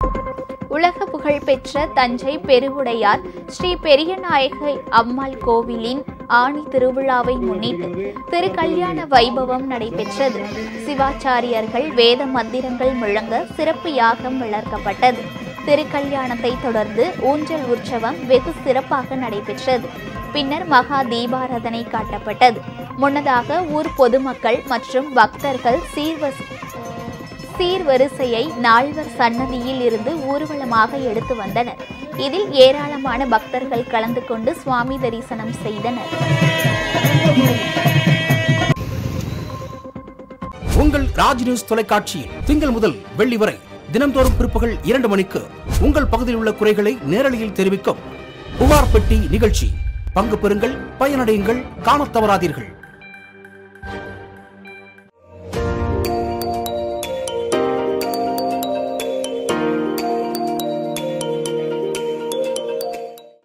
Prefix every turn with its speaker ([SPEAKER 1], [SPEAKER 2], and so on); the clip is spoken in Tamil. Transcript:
[SPEAKER 1] உலக புகழ்பெற்ற தஞ்சை பெருவுடையார் ஸ்ரீ பெரியநாயகி அம்மாள் கோவிலின் ஆணி திருவிழாவை முன்னிட்டு திருக்கல்யாண வைபவம் நடைபெற்றது சிவாச்சாரியர்கள் வேத மந்திரங்கள் முழங்க சிறப்பு யாகம் வளர்க்கப்பட்டது திருக்கல்யாணத்தை தொடர்ந்து ஊஞ்சல் உற்சவம் வெகு சிறப்பாக நடைபெற்றது பின்னர் மகா தீபாராதனை காட்டப்பட்டது முன்னதாக ஊர் பொதுமக்கள் மற்றும் பக்தர்கள் சீர்வஸ் சீர்வரிசையை நால்வர் சன்னதியில் இருந்து ஊர்வலமாக எடுத்து வந்தனர் இதில் ஏராளமான பக்தர்கள் கலந்து கொண்டு சுவாமி தரிசனம் செய்தனர்
[SPEAKER 2] உங்கள் ராஜ் நியூஸ் தொலைக்காட்சியில் திங்கள் முதல் வெள்ளி வரை தினம்தோறும் பிற்பகல் இரண்டு மணிக்கு உங்கள் பகுதியில் உள்ள குறைகளை நேரலையில் தெரிவிக்கும் புகார் பெட்டி நிகழ்ச்சி பங்கு பெறுங்கள் பயனடையுங்கள் காணத் தவறாதீர்கள்